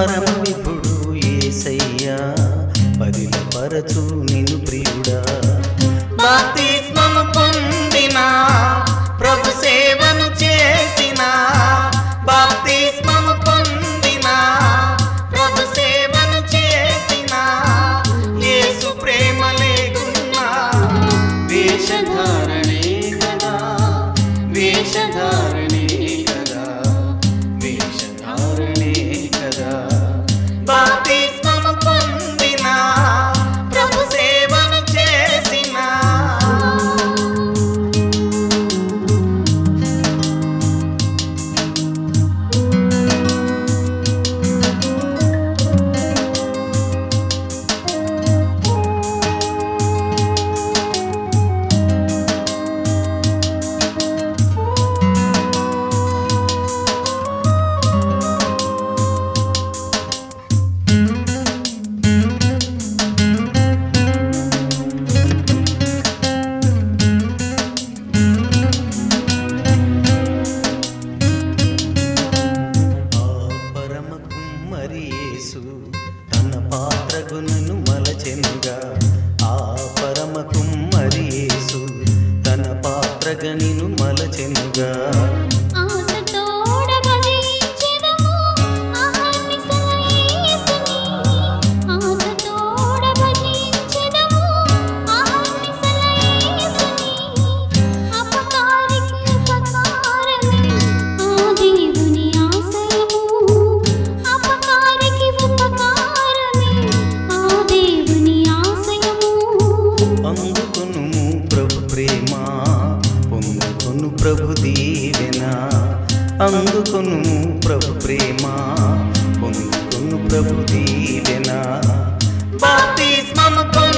పరమ విభుడు ఏసయ్యా పదిల పరచు నిన్ను ప్రియుడా బాప్తిస్మము పొందిన ప్రభు సేవను చేసిన బాప్తిస్మము పొందిన ప్రభు సేవను చేసిన యేసు ప్రేమ లేకున్నా వేషధారణే కదా వేషధారణే కదా వేషధారణే కదా బాప్తిస్మము పొందిన ప్రభు సేవను చేసిన ఆ పరమ కుమ్మరి యేసు తన పాత్రగునను మలచెనుగా ఆ పరమ కుమ్మరి యేసు తన పాత్రగనిను మలచెనుగా ఆశతోడ భజించెదము అహర్నిశల యేసుని ఆశతోడ భజించెదము అహర్నిశల యేసుని అపకారికి ఉపకారమే ఆ దేవుని ఆశయము అపకారికి ఉపకారమే ఆ దేవుని ఆశయము అందుకొను ప్రభు ప్రేమ పొందుకొను ప్రభు దీవెన అందుకొను ప్రభు ప్రేమ పొందుకొను ప్రభు దీవెన బాప్తిస్మము పొందు